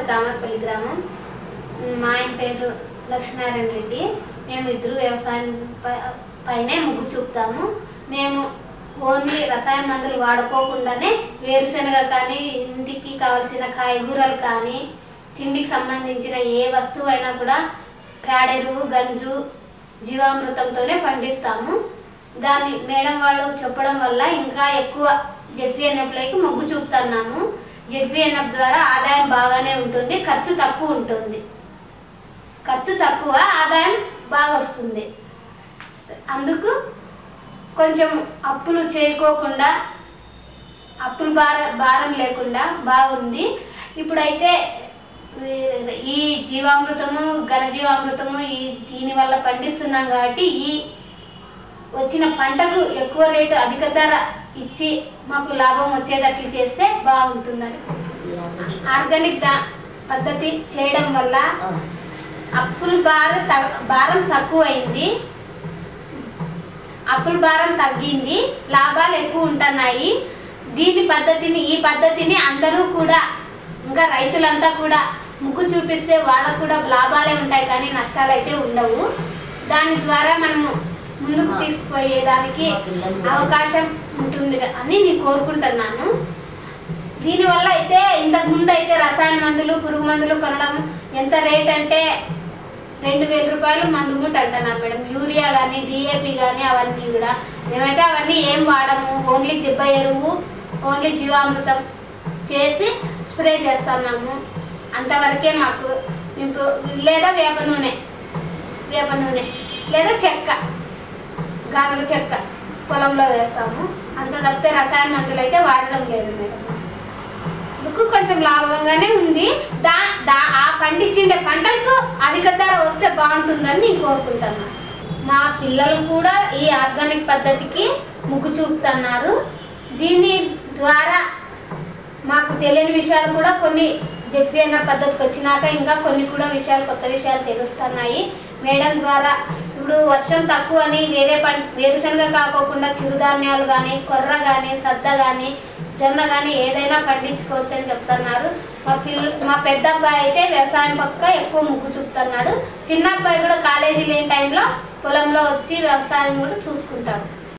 దామర్పల్లి గ్రామం మా ఆయన పేరు లక్ష్మీనారాయణ రెడ్డి మేము ఇద్దరు వ్యవసాయం ప- పైనే మొగ్గు చూపుతాము మేము ఓన్లీ రసాయన మందులు వాడుకోకుండానే వేరుశనగ కానీ ఇంటికి కావాల్సిన కాయగూరలు కానీ తిండికి సంబంధించిన ఏ వస్తువు అయినా కూడా పేడెరువు గంజు జీవామృతంతోనే పండిస్తాము దాన్ని మేడం వాళ్ళు చెప్పడం వల్ల ఇంకా ఎక్కువ జెడ్పీఎన్ఎఫ్లోకి మొగ్గు చూపుతున్నాము జెడ్పీఎన్ఎఫ్ ద్వారా ఆదాయం బాగానే ఉంటుంది ఖర్చు తక్కువ ఉంటుంది ఖర్చు తక్కువ ఆదాయం బాగా వస్తుంది అందుకు కొంచెం అప్పులు చేయకోకుండా అప్పులు భార భారం లేకుండా బాగుంది ఇప్పుడైతే ఈ జీవామృతము ఘనజీవామృతము ఈ దీని వల్ల పండిస్తున్నాం కాబట్టి ఈ వచ్చిన పంటకు ఎక్కువ రేటు అధిక ధర ఇచ్చి మాకు లాభం వచ్చేటట్లు చేస్తే బాగుంటుందని ఆర్గానిక్ దా పద్ధతి చేయడం వల్ల అప్పుల భారం త- భారం తక్కువైంది అప్పుల భారం తగ్గింది లాభాలు ఎక్కువ ఉంటున్నాయి దీని పద్ధతిని ఈ పద్ధతిని అందరూ కూడా ఇంకా రైతులంతా కూడా ముగ్గు చూపిస్తే వాళ్ళకు కూడా లాభాలే ఉంటాయి కానీ నష్టాలు అయితే ఉండవు దాని ద్వారా మనము ముందుకు తీసుకుపోయేదానికి అవకాశం ఉంటుంది అని నేను కోరుకుంటున్నాను దీనివల్ల అయితే ఇంతకు ముందు అయితే రసాయన మందులు పురుగు మందులు కొనడం ఎంత రేట్ అంటే రెండు వేల రూపాయలు మందు మూట అంటున్నారు మేడం యూరియా కానీ డిఏపి కానీ అవన్నీ కూడా మేమైతే అవన్నీ ఏం వాడము ఓన్లీ దిబ్బ ఎరువు ఓన్లీ జీవామృతం చేసి స్ప్రే చేస్తున్నాము అంతవరకే మాకు ఇంపు లేదా వేప నూనె వేప నూనె లేదా చెక్క గానుగ చెక్క పొలంలో వేస్తాము అంత తప్పితే రసాయన మందులు అయితే వాడడం లేదు మేడం అందుకు కొంచెం లాభంగానే ఉంది దా దా ఆ పండించిండే పంటలకు అధిక ధర వస్తే బాగుంటుందని నేను కోరుకుంటున్నాను మా పిల్లలు కూడా ఈ ఆర్గానిక్ పద్ధతికి మొగ్గు చూపుతున్నారు దీని ద్వారా మాకు తెలియని విషయాలు కూడా కొన్ని చెప్పిన పద్ధతికి వచ్చినాక ఇంకా కొన్ని కూడా విషయాలు కొత్త విషయాలు తెలుస్తున్నాయి మేడం ద్వారా ఇప్పుడు వర్షం తక్కువ అని వేరే పం వేరుశనగ కాకోకుండా చిరుధాన్యాలు కానీ కొర్ర కానీ సద్ద కానీ జొన్న కానీ ఏదైనా పండించుకోవచ్చు అని చెప్తున్నారు మా పిల్ల మా పెద్ద అబ్బాయి అయితే వ్యవసాయం పక్క ఎక్కువ ముగ్గు చూపుతున్నాడు చిన్న అబ్బాయి కూడా కాలేజీ లేని టైంలో పొలంలో వచ్చి వ్యవసాయం కూడా చూసుకుంటాడు